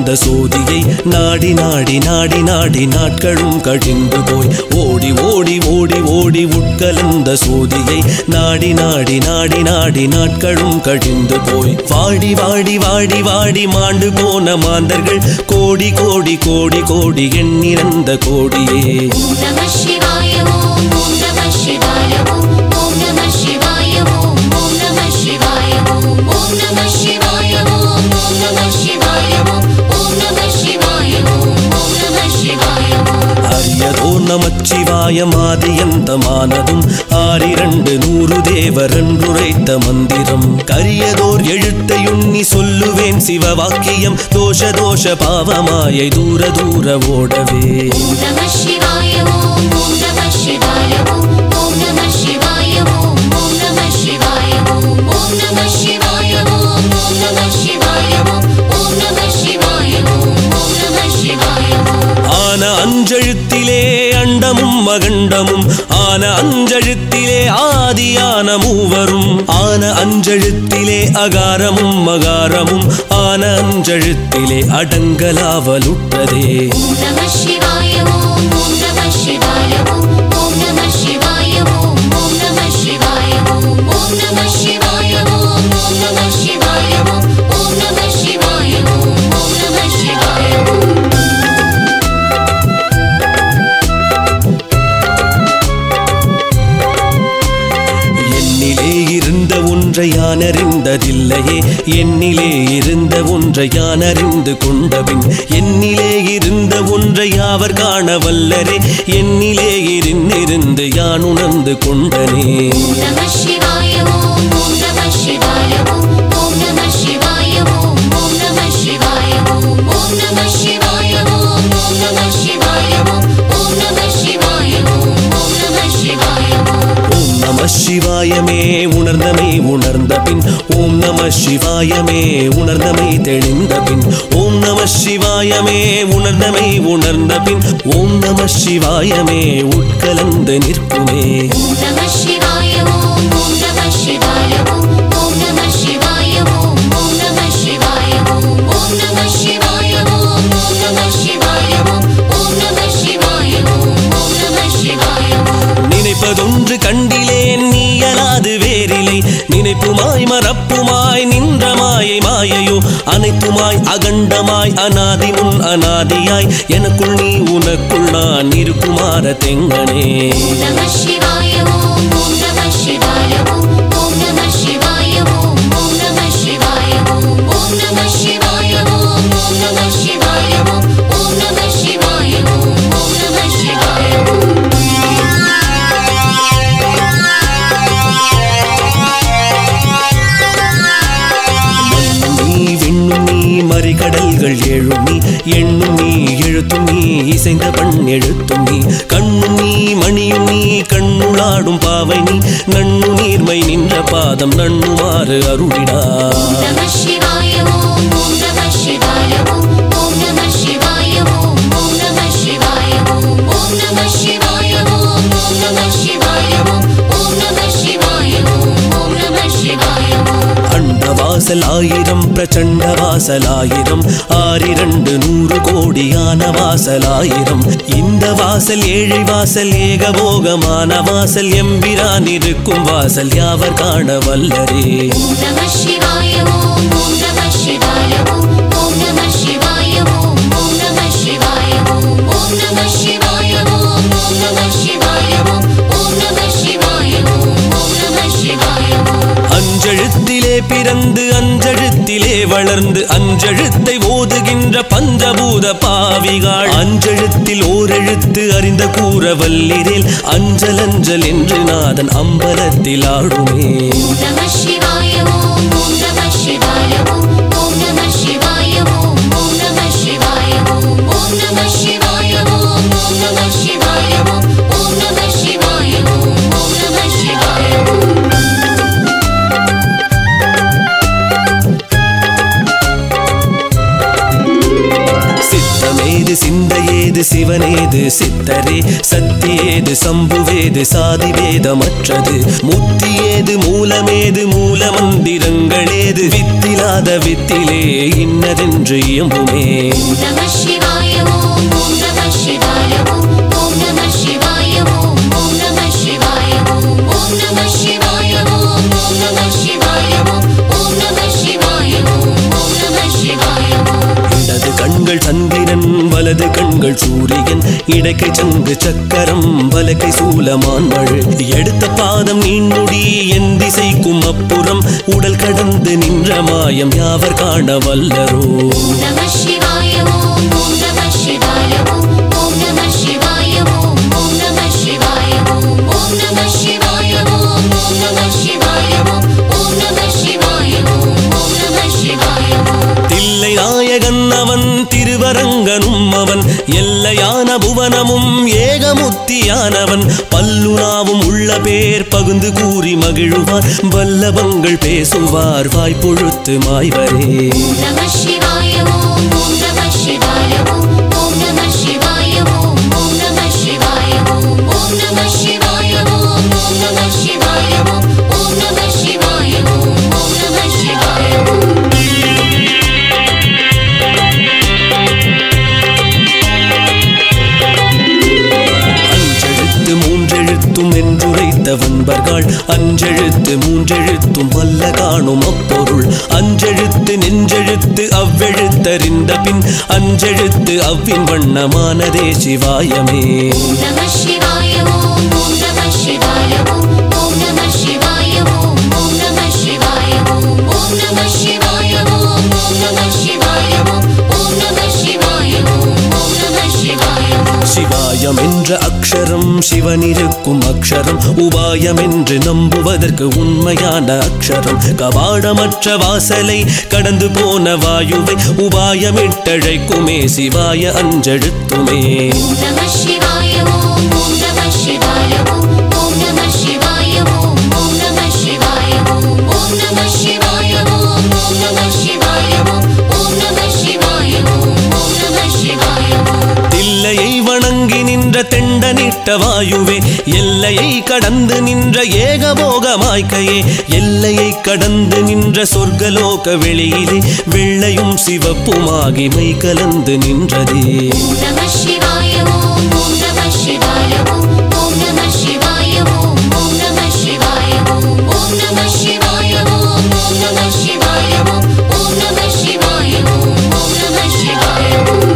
உட்கலந்த சோதியை நாடி நாடி நாடி நாடி நாட்களும் கழிந்து போய் ஓடி ஓடி ஓடி ஓடி உட்கலந்த சோதியை நாடி நாடி நாடி நாடி நாட்களும் கழிந்து போய் வாடி வாடி வாடி வாடி மாண்டு போன மாந்தர்கள் கோடி கோடி கோடி கோடி எண்ணிறந்த கோடியே ஓம் நம சிவாய ஓம் ஓம் நம சிவாய ஓம் ஓம் நம சிவாய ஓம் ஓம் நம சிவாய ஓம் ஓம் நம சிவாய ஓம் ஓம் நம சிவாய ஓம் ஓம் நம சிவாய ஓம் ஓம் நம சிவாய ஓம் அரியதோ நமச்சிவாய மாதியந்தமானதும் ஆறிரண்டு நூறு தேவரன்றுரைத்த மந்திரம் கரியதோர் எழுத்தையுண்ணி சொல்லுவேன் சிவவாக்கியம் தோஷ தோஷ பாவமாயை தூர தூர ஓடவே ஓம் நம சிவாய ஓம் ஓம் நம சிவாய ஓம் ஓம் நம சிவாய ஓம் ஓம் நம சிவாய ஓம் ஓம் நம சிவாய ஓம் ஓம் நம சிவாய ஓம் ஓம் நம சிவாய ஓம் ஓம் நம சிவாய ஓம் ஆன அஞ்செழுத்திலே அண்டமும் மகண்டமும் ஆன அஞ்செழுத்திலே ஆதியான மூவரும் ஆன அஞ்செழுத்திலே அகாரமும் மகாரமும் ஆன அஞ்செழுத்திலே அடங்கலாவலுற்றதே ஓம் நம சிவாய ஓம் ஓம் நம சிவாய ஓம் ஓம் நம சிவாய ஓம் ஓம் நம சிவாய ஓம் ஓம் நம சிவாய ஓம் ஓம் நம சிவாய ஓம் ஓம் நம சிவாய ஓம் ஓம் நம சிவாய ஓம் என்னிலே இருந்த ஒன்றை யான் அறிந்ததில்லையே என்னிலே இருந்த ஒன்றை யான் அறிந்து கொண்டபின் என்னிலே இருந்த ஒன்றை யாவர் காண வல்லரே என்னிலே இருந்திருந்து யான் உணர்ந்து கொண்டனே ஓம் நம சிவாய ஓம் ஓம் நம சிவாய ஓம் ஓம் நம சிவாய ஓம் ஓம் நம சிவாய ஓம் ஓம் நம சிவாய ஓம் ஓம் நம சிவாய ஓம் ஓம் நம சிவாய ஓம் ஓம் நம சிவாய ஓம் ஓம் நம சிவாயமே உணர்ந்தமை உணர்ந்த பின் ஓம் நம சிவாயமே உணர்ந்தமை தெளிந்த பின் ஓம் நம சிவாயமே உணர்ந்தமை உணர்ந்த பின் ஓம் நம சிவாயமே உட்கலந்து நிற்குமே ஓம் நம சிவாய ஓம் ஓம் நம சிவாய ஓம் ஓம் நம சிவாய ஓம் ஓம் நம சிவாய ஓம் ஓம் நம சிவாய ஓம் ஓம் நம சிவாய ஓம் ஓம் நம சிவாய ஓம் ஓம் நம சிவாய ஓம் நினைப்பதொன்று கண்டிலேன் நீயலாது வேறில்லை நினைப்புமாய் மறப்புமாய் நின்ற மாயை மாயையோ அனைத்துமாய் அகண்டமாய் அனாதி முன் அனாதியாய் எனக்குள் நீ உனக்குள் நான் இருக்குமாற தெங்கனே ஓம் நம சிவாய ஓம் ஓம் நம சிவாய ஓம் ஓம் நம சிவாய ஓம் ஓம் நம சிவாய ஓம் ஓம் நம சிவாய ஓம் ஓம் நம சிவாய ஓம் ஓம் நம சிவாய ஓம் ஓம் நம சிவாய ஓம் மண்ணும் நீ விண்ணும் நீ மறிகடல்கள் எழும் நீ எண்ணும் நீ எழுத்தும் நீ இசைந்த பண் எழுத்தும் நீ கண்ணும் நீ மணியும் நீ கண்ணுளாடும் பாவை நீ நண்ணு நீர்மை நின்ற பாதம் நண்ணுமாறு அருளிடா ஓம் நம சிவாய ஓம் ஓம் நம சிவாய ஓம் ஓம் நம சிவாய ஓம் ஓம் நம சிவாய ஓம் ஓம் நம சிவாய ஓம் ஓம் நம சிவாய ஓம் ஓம் நம சிவாய ஓம் ஓம் நம சிவாய ஓம் அண்டவாசல் ஆயிரம் பிரச்சண்ட வாசலாயிரம் ஆறிரண்டு நூறு கோடியான வாசலாயிரம் இந்த வாசல் ஏழை வாசல் ஏகபோகமான வாசல் எம்பிரான் இருக்கும் வாசல் யாவர் காண வல்லரே ஓம் நம சிவாய ஓம் ஓம் நம சிவாய ஓம் ஓம் நம சிவாய ஓம் ஓம் நம சிவாய ஓம் ஓம் நம சிவாய ஓம் ஓம் நம சிவாய ஓம் ஓம் நம சிவாய ஓம் ஓம் நம சிவாய ஓம் அஞ்செழுத்திலே பிறந்து அஞ்செழுத்திலே வளர்ந்து அஞ்செழுத்தை ஓதுகின்ற பஞ்சபூத பாவிகாள் அஞ்செழுத்தில் ஓரெழுத்து அறிந்த கூற வல்லிரேல் அஞ்சல் அஞ்சல் என்று நாதன் அம்பலத்தில் ஆடுமே ஓம் நம சிவாய ஓம் ஓம் நம சிவாய ஓம் ஓம் நம சிவாய ஓம் ஓம் நம சிவாய ஓம் ஓம் நம சிவாய ஓம் ஓம் நம சிவாய ஓம் ஓம் நம சிவாய ஓம் ஓம் நம சிவாய ஓம் சித்த சிவமேது சிந்தையேது சிவனேது சித்தரே சத்தியேது சம்புவேது சாதி வேதமற்றது முத்தியேது மூலமேது மூல மந்திரங்களேது வித்திலாத வித்திலே இன்னதென்று இயம்புமே நம சிவாய ஓம் ஓம் நம சிவாய ஓம் ஓம் நம சிவாய ஓம் ஓம் நம சிவாய ஓம் ஓம் நம சிவாய ஓம் ஓம் நம சிவாய ஓம் ஓம் நம சிவாய ஓம் ஓம் நம சிவாய ஓம் இடது கண்கள் சந்திரன் வலது கண்கள் சூரியன் இடக்கை சங்கு சக்கரம் வலக்கை சூலமான் மழு எடுத்த பாதம் நீண்முடி என் திசைக்கும் அப்புறம் உடல் கடந்து நின்ற மாயம் யாவர் காண வல்லரோ நம சிவாய ஓம் ஓம் நம சிவாய ஓம் ஓம் நம சிவாய ஓம் ஓம் நம சிவாய ஓம் ஓம் நம சிவாய ஓம் ஓம் நம சிவாய ஓம் ஓம் நம சிவாய ஓம் ஓம் நம சிவாய ஓம் தில்லை நாயகன் அவன் திருவரங்கனும் அவன் எல்லையான புவனமும் ஏகமுத்தியானவன் பல்லுனாவும் உள்ள பேர் பகுந்து கூறி மகிழுவார் வல்லவங்கள் பேசுவார் வாய்ப்பொழுத்து மாய்வரே நம சிவாய ஓம் ஓம் நம சிவாய ஓம் ஓம் நம சிவாய ஓம் ஓம் நம சிவாய ஓம் ஓம் நம சிவாய ஓம் ஓம் நம சிவாய ஓம் ஓம் நம சிவாய ஓம் ஓம் நம சிவாய ஓம் அஞ்செழுத்து மூன்றெழுத்தும் என்றுரைத்த வன்பர்கள் அஞ்செழுத்து மூன்றெழுத்தும் அல்ல காணும் அப்பொருள் அஞ்செழுத்து நெஞ்செழுத்து அவ்வெழுத்தறிந்த பின் அஞ்செழுத்து அவ்வின் வண்ணமானதே சிவாயமே நம சிவாய ஓம் ஓம் நம சிவாய ஓம் ஓம் நம சிவாய ஓம் ஓம் நம சிவாய ஓம் ஓம் நம சிவாய ஓம் ஓம் நம சிவாய ஓம் ஓம் நம சிவாய ஓம் ஓம் நம சிவாய ஓம் சிவாயம் என்ற அக்ஷரம் சிவனிருக்கும் அக்ஷரம் உபாயம் என்று நம்புவதற்கு உண்மையான அக்ஷரம் கபாடமற்ற வாசலை கடந்து போன வாயுவை உபாயமிட்டழைக்குமே சிவாய அஞ்செழுத்துமே நம சிவாய ஓம் ஓம் நம சிவாய ஓம் ஓம் நம சிவாய ஓம் ஓம் நம சிவாய ஓம் ஓம் நம சிவாய ஓம் ஓம் நம சிவாய ஓம் ஓம் நம சிவாய ஓம் ஓம் நம சிவாய ஓம் தில்லையை வணங்கி நின்ற தெண்டனிட்ட வாயுவே எல்லையை கடந்து நின்ற ஏகபோகமாய்க்கையே எல்லையை கடந்து நின்ற சொர்க்கலோக வெளியிலே வெள்ளையும் சிவப்புமாகி மை கலந்து நின்றதே நம சிவாய ஓம் ஓம் நம சிவாய ஓம் ஓம் நம சிவாய ஓம் ஓம் நம சிவாய ஓம் ஓம் நம சிவாய ஓம் ஓம் நம சிவாய ஓம் ஓம் நம சிவாய ஓம் ஓம் நம சிவாய ஓம்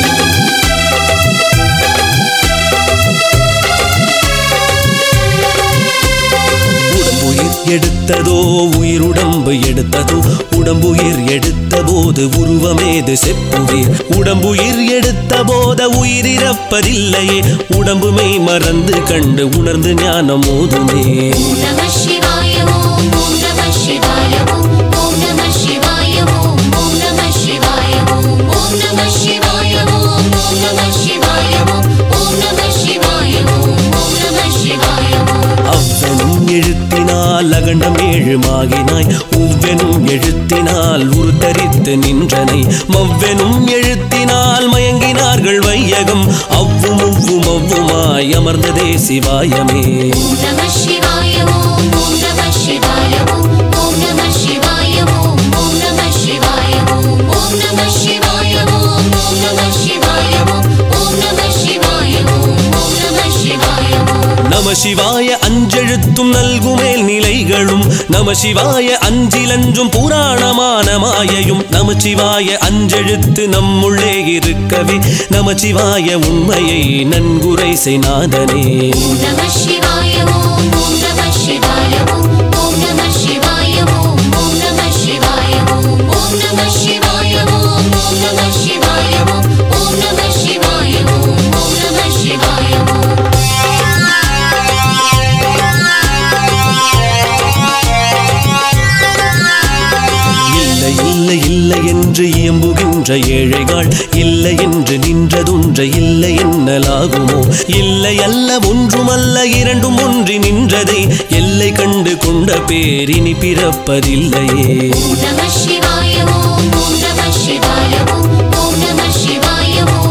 உடம்புயிர் எடுத்ததோ உயிருடம்பு எடுத்ததோ உடம்புயிர் எடுத்த போது உருவமேது செப்புவீர் உடம்புயிர் எடுத்த போத உயிரிழப்பதில்லையே உடம்புமை மறந்து கண்டு உணர்ந்து ஞானம் ஓதுமே நம சிவாய ஓம் ஓம் நம சிவாய ஓம் ஓம் நம சிவாய ஓம் ஓம் நம சிவாய ஓம் ஓம் நம சிவாய ஓம் ஓம் நம சிவாய ஓம் ஓம் நம சிவாய ஓம் ஓம் நம சிவாய ஓம் அவ்வெனும் எழுத்தினால் அகண்டம் ஏழுமாகினாய் உவ்வெனும் எழுத்தினால் உருத்தரித்து நின்றனை மவ்வெனும் எழுத்தினால் மயங்கினார்கள் வையகம் அவ்வும் உவ்வும் அவ்வுமாய் அமர்ந்ததே சிவாயமே நம சிவாய ஓம் ஓம் நம சிவாய ஓம் ஓம் நம சிவாய ஓம் ஓம் நம சிவாய ஓம் ஓம் நம சிவாய ஓம் ஓம் நம சிவாய ஓம் ஓம் நம சிவாய ஓம் ஓம் நம சிவாய ஓம் நம சிவாய அஞ்செழுத்தும் நல்குமேல் நிலைகளும் நம சிவாய அஞ்சிலஞ்சும் புராணமான மாயையும் நம சிவாய அஞ்செழுத்து நம்முள்ளே இருக்கவே நம சிவாய உண்மையை நன்குரை செய்நாதனே நம சிவாய ஓம் ஓம் நம சிவாய ஓம் ஓம் நம சிவாய ஓம் ஓம் நம சிவாய ஓம் ஓம் நம சிவாய ஓம் ஓம் நம சிவாய ஓம் ஓம் நம சிவாய ஓம் ஓம் நம சிவாய ஓம் இல்லை இல்லை இல்லை என்று இயம்புகின்ற ஏழைகள் இல்லை என்று நின்றதுன்ற இல்லை என்னலாகுமோ இல்லை அல்ல ஒன்றுமல்ல இரண்டும் ஒன்றி நின்றதை எல்லை கண்டு கொண்ட பேரினி பிறப்பதில்லையே நம சிவாய ஓம் ஓம் நம சிவாய ஓம் ஓம் நம சிவாய ஓம்